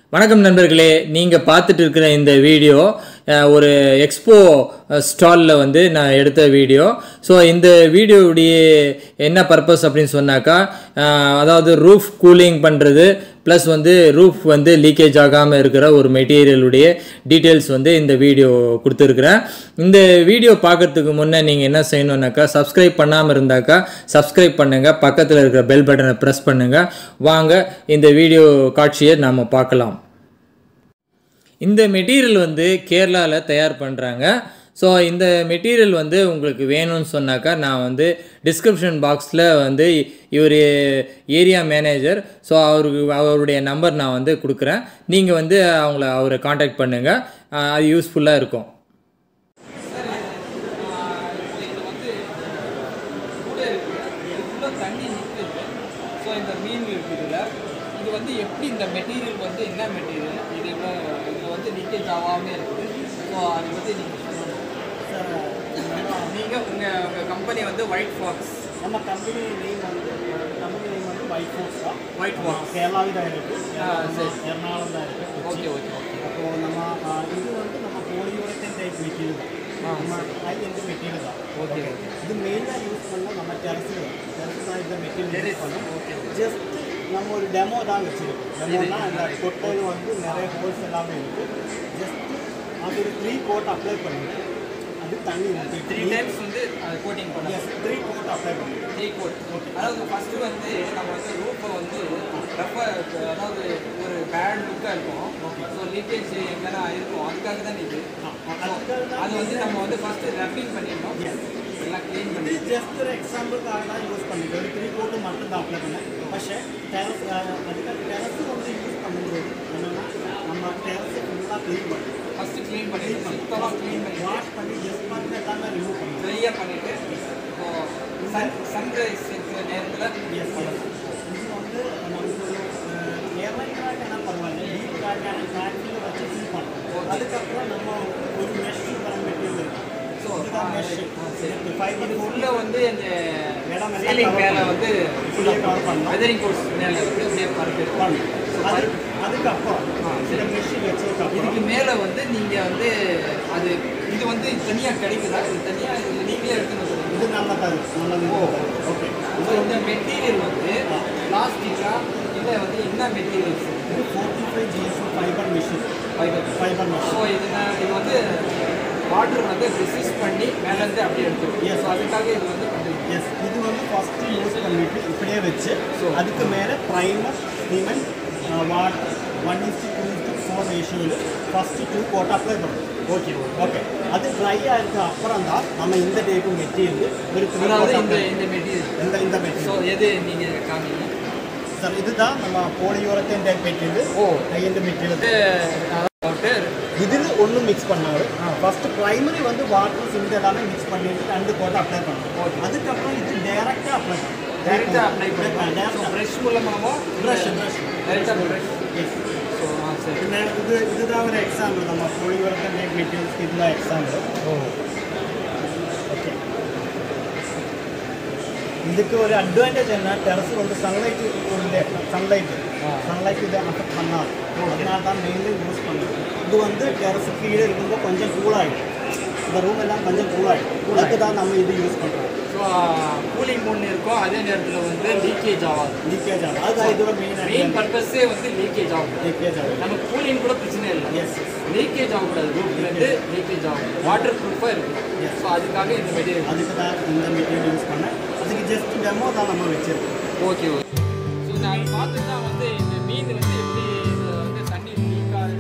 வணக்கம் நண்பர்களே நீங்கள் பார்த்துட்டு இருக்கிற இந்த வீடியோ அஹ், ஒரு எக்ஸ்போ ஸ்டாலில் வந்து நான் எடுத்த வீடியோ ஸோ இந்த வீடியோவுடைய என்ன பர்பஸ் அப்படின்னு சொன்னாக்கா அஹ், அதாவது ரூஃப் கூலிங் பண்ணுறது ப்ளஸ் வந்து ரூஃப் வந்து லீக்கேஜ் ஆகாமல் இருக்கிற ஒரு மெட்டீரியலுடைய டீட்டெயில்ஸ் வந்து இந்த வீடியோ கொடுத்துருக்குறேன் இந்த வீடியோ பார்க்கறதுக்கு முன்னே நீங்கள் என்ன செய்யணுன்னாக்கா சப்ஸ்கிரைப் பண்ணாமல் இருந்தாக்கா சப்ஸ்கிரைப் பண்ணுங்கள் பக்கத்தில் இருக்கிற பெல் பட்டனை ப்ரெஸ் பண்ணுங்கள் வாங்க இந்த வீடியோ காட்சியை நாம் பார்க்கலாம் இந்த மெட்டீரியல் வந்து கேரளாவில் தயார் பண்ணுறாங்க ஸோ இந்த மெட்டீரியல் வந்து உங்களுக்கு வேணும்னு சொன்னாக்கா நான் வந்து டிஸ்கிரிப்ஷன் பாக்ஸில் வந்து இவர் ஏரியா மேனேஜர் ஸோ அவருக்கு அவருடைய நம்பர் நான் வந்து கொடுக்குறேன் நீங்கள் வந்து அவங்கள அவரை காண்டாக்ட் பண்ணுங்கள் அது யூஸ்ஃபுல்லாக இருக்கும் தண்ணி நிற்குது ஸோ இந்த மீன் இருக்குதுல்ல இது வந்து எப்படி இந்த மெட்டீரியல் வந்து என்ன மெட்டீரியல் இது இவ்வளோ இதில் வந்து லீக்கேஜ் ஆகாமல் இருக்குது ஸோ அதை பற்றி நீங்கள் சொல்லணும் நீங்கள் உங்கள் உங்கள் கம்பெனி வந்து ஒயிட் ஃபாக்ஸ் நம்ம கம்பெனி நேம் வந்து கம்பெனி நேம் வந்து ஒயிட் ஃபோர்ஸ் தான் ஒயிட் ஃபாக்ஸ் கேரளாவில் தான் இருக்கு ஆ, சரி. எர்ணாகுளம் தான் இருக்கு ஓகே ஓகே ஓகே அப்போ நம்ம ஆ, இது வந்து நம்ம போலியூரத்தின் டைப் மெட்டீரியல் தான் ஆ, நம்ம ஹை எண்ட் மெட்டீரியல் தான் ஓகே இது மெயினாக யூஸ் பண்ணால் நம்ம டெரஸில் டெரஸ் தான் இந்த மெட்டீரியல் யூஸ் பண்ணோம் ஓகே ஜஸ்ட் நம்ம ஒரு டெமோ தான் வச்சுருக்கோம் டெமோனா அந்த கொட்டையில் வந்து நிறைய ஹோல்ஸ் எல்லாமே இருக்குது ஜஸ்ட் அது ஒரு த்ரீ கோட் அப்ளை பண்ணிட்டு அது தண்ணி த்ரீ டைம்ஸ் வந்து அது கோட்டிங் பண்ணலாம் எஸ் த்ரீ கோட் அப்ளை பண்ணிட்டு த்ரீ கோட் அதாவது ஃபஸ்ட்டு வந்து நம்ம வந்து ரூஃபை வந்து ரஃபாக அதாவது ஒரு பேட் லுக்காக இருக்கும் ஸோ லீக்கேஜ் எங்கன்னா இருக்கும் அதுக்காக தான் இது அதுக்காக தான் அது வந்து நம்ம வந்து ஃபஸ்ட்டு ரப்பிங் பண்ணிடணும் எல்லாம் க்ளீன் பண்ணி ഇത് ജസ്റ്റ് ഒരു എക്സാമ്പിൾക്കാണ് ഞാൻ യൂസ് பண்ணிட்டு ഒരു த்ரீ கோட்டு மட்டும் தான் அப்ளை பண்ணேன் പക്ഷേ டெரஸ் அதுக்கு டெரஸ் வந்து யூஸ் பண்ணும்போது என்னன்னா நம்ம டெரஸ் ஃபுல்லாக க்ளீன் பண்ணி ஃபஸ்ட்டு க்ளீன் பண்ணி சுத்தமாக க்ளீன் பண்ணி வாஷ் பண்ணி ஜஸ்ட் பண்ணி எல்லாமே ரிமூவ் பண்ணி ட்ரையாக பண்ணிவிட்டு இப்போ சன் சன்ரைஸ் இருக்கிற நேரத்தில் எஸ் இது வந்து நமக்கு ஒரு ஏர்லைன் கிராக் ஆனால் பரவாயில்ல டீப் கிராக் ஆனால் கிராக்கில் வச்சு ஃபில் பண்ணோம் அதுக்கப்புறம் நம்ம ஒரு மெஷ் வர மெட்டீரியல் இருக்கு ஸோ இதுதான் மெஷ் ஃபைபர் உள்ள வந்து அந்த இடம் எல்லாம் சீலிங் cover மேலே வந்து ஃபுல்லாக கவர் பண்ணோம் வெதரிங் கோர்ஸ் மேலே வந்து அப்படியே பருப்பு பண்ணி அது அதுக்கப்புறம் ஆ, இந்த மெஷின் வச்சதுக்கப்புறம் இதுக்கு மேலே வந்து நீங்கள் வந்து அது இது வந்து தனியாக கிடைக்குதா இது தனியாக இது நீங்களே எடுத்துன்னு சொல்லுங்க இது நம்ம தரும் நம்ம ஓகே ஸோ இந்த மெட்டீரியல் வந்து பிளாஸ்டிக்கா இல்லை வந்து என்ன மெட்டீரியல்ஸ் இது forty five GS fibre machine fibre fibre so machine இது நான் இது வந்து வாட்டர் வந்து ரெசிஸ்ட் பண்ணி மேலேருந்து அப்படியே எடுத்துரும் Yes. ஸோ அதுக்காக இது வந்து பண்ணுறீங்க எஸ் இது வந்து ஃபஸ்ட்டு யூஸ் பண்ணிட்டு இப்படியே வச்சு So. அதுக்கு மேலே primer cement water one is to two is to four ரேஷியோவில் ஃபஸ்ட்டு டூ கோட் அப்ளை பண்ணணும் ஓகே ஓகே அது ட்ரை ஆகிருக்கு அப்புறம் தான் நம்ம இந்த டைப்பு மெட்டீரியல் ஒரு த்ரீ அதாவது கோட் இந்த அப்ளை இந்த மெட்டீரியல் இந்த இந்த ஸோ மெட்டீரியல் எது நீங்கள் காமிங்க சார் இதுதான் நம்ம போலியோரத்தின் டைப் மெட்டீரியல் ஓ ஹை எண்ட் மெட்டீரியல் இது அதாவது இதில் ஒன்றும் மிக்ஸ் பண்ணாரு ஃபர்ஸ்ட் ப்ரைமரி வந்து வாட்டர் சிமெண்ட் எல்லாமே மிக்ஸ் பண்ணிட்டு ரெண்டு கோட்டை அப்ளை பண்ணணும் அதுக்கப்புறம் இது டைரெக்டாக அப்ளை பண்ணணும் டேரெக்டாக அப்ளை பண்ணுவோம் ஸோ டேரெக்டாக ப்ரெஷ் மூலமாகவோ ப்ரஷ் ப்ரஷ் டேரெக்டாக ப்ரெஷ் எஸ் ஸோ ஆ சரி പിന്നെ ഇത് ഇതാണ് ഒരു എക്സാമ്പിൾ നമ്മൾ പോളിവർക്കിൻ്റെ മെറ്റീരിയൽസ് ഇതിലെ എക്സാമ്പിൾ ഓക്കെ ಇದಕ್ಕೆ ഒരു അഡ്വാൻറ്റേജ് என்ன டெரஸ் வந்து சன்லைட் ഉണ്ട് சன்லைட் சன்லைட் இது அஃபெக்ட் பண்ணாது அதனால தான் மெயின்லி யூஸ் பண்ணுறது இது வந்து டெரஸ் கீழே இருக்கும்போது கொஞ்சம் கூலாகிடும் இந்த ரூம் எல்லாம் கொஞ்சம் கூலாகிடும் அதுக்கு தான் நம்ம இது யூஸ் பண்ணுறோம் ஸோ கூலிங் ஒன்று இருக்கும் அதே நேரத்தில் வந்து லீக்கேஜ் ஆகாது லீக்கேஜ் ஆகும் அதுதான் இதோட மெயின் மெயின் பர்பஸே வந்து லீக்கேஜ் ஆகும் லீக்கேஜ் ஆகும் நமக்கு கூலிங் கூட பிரச்சனை இல்லை எஸ் லீக்கேஜ் ஆகக்கூடாது ரூப்லேருந்து லீக்கேஜ் ஆகும் வாட்டர் ப்ரூஃபாக இருக்குது ஸோ அதுக்காக இந்த மெட்டீரியல் அதுக்கு தான் இந்த மெட்டீரியல் யூஸ் பண்ணேன் அதுக்கு ஜஸ்ட் டெமோ தான் நம்ம வச்சிருக்கோம் ஓகே ஓகே ஸோ நான் பார்த்து தான் வந்து இந்த மீன் வந்து எப்படி இதுல வந்து தண்ணி லீக்காக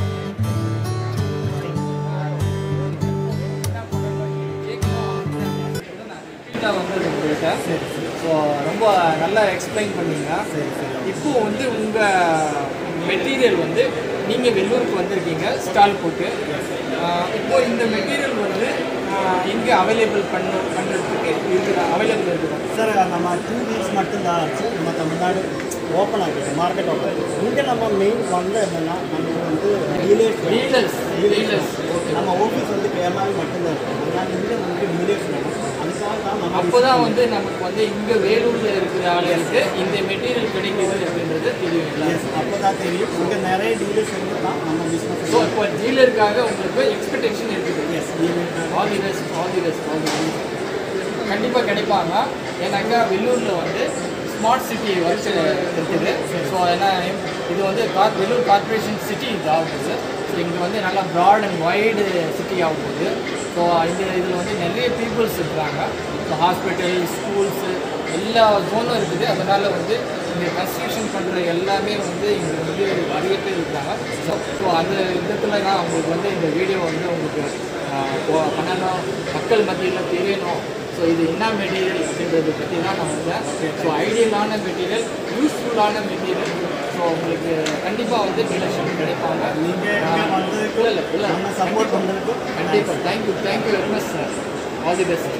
வந்து உங்கள்கிட்ட சரி சரி ஸோ ரொம்ப நல்லா எக்ஸ்பிளைன் பண்ணீங்க சரி சரி இப்போ வந்து உங்கள் மெட்டீரியல் வந்து நீங்கள் வெள்ளூருக்கு வந்திருக்கீங்க ஸ்டால் போட்டு ஆஹ் இப்போ இந்த மெட்டீரியல் வந்து எங்கே அவைலபிள் பண்ண பண்ணுறதுக்கு இருக்குதா அவைலபிள் இருக்குதா சார் நம்ம டூ வீக்ஸ் மட்டும்தான் ஆச்சு நம்ம தமிழ்நாடு ஓப்பன் ஆகிடுது மார்க்கெட் ஓப்பன் இங்கே நம்ம மெயின் வந்து என்னென்னா நமக்கு வந்து டீலர்ஸ் டீலர்ஸ் டீலர்ஸ் நம்ம ஆஃபீஸ் வந்து கேரளாவில் மட்டும்தான் இருக்கும் அதனால இங்கே நமக்கு டீலர்ஸ் வேணும் அதுக்காக தான் நம்ம அப்போதான் வந்து நமக்கு வந்து இங்க வேலூர்ல இருக்கிற ஆளுகளுக்கு இந்த மெட்டீரியல் கிடைக்குது அப்படின்றது தெரியும் எல்லாரும் அப்போ தான் தெரியும் இங்கே நிறைய டீலர்ஸ் இருந்து தான் நம்ம பிஸ்னஸ் ஸோ இப்போ டீலருக்காக உங்களுக்கு எக்ஸ்பெக்டேஷன் இருக்குது yes all the best all the best all the best கண்டிப்பாக கிடைப்பாங்க ஏன்னாக்கா வெள்ளூரில் வந்து ஸ்மார்ட் சிட்டி ஒர்க் இருக்குது ஸோ ஏன்னா இது வந்து கார் வெள்ளூர் கார்பரேஷன் சிட்டி இது ஆகுது ஸோ இங்கே வந்து நல்லா ப்ராட் அண்ட் வைடு சிட்டி ஆக போகுது ஸோ இந்த இதில் வந்து நிறைய பீப்புள்ஸ் இருக்கிறாங்க ஸோ ஹாஸ்பிட்டல் ஸ்கூல்ஸு எல்லா ஜோனும் இருக்குது அதனால் வந்து இங்கே கன்ஸ்ட்ரக்ஷன் பண்ணுற எல்லாமே வந்து இங்கே வந்து நிறைய பேர் இருக்காங்க ஸோ ஸோ அந்த விதத்தில் தான் உங்களுக்கு வந்து இந்த வீடியோ வந்து உங்களுக்கு ஆஹ், போ- பண்ணணும் மக்கள் மத்தியில் தெரியணும் ஸோ இது என்ன மெட்டீரியல் அப்படின்றத பற்றி தான் நான் வந்தேன் ஸோ ஐடியலான மெட்டீரியல் யூஸ்ஃபுல்லான மெட்டீரியல் ஸோ உங்களுக்கு கண்டிப்பாக வந்து டீலர்ஷிப் கிடைப்பாங்க நீங்கள் இங்கே வந்ததுக்கு இல்லை இல்லை இல்லை நம்ம சப்போர்ட் பண்ணுறதுக்கு கண்டிப்பாக thank you thank you very much sir all the best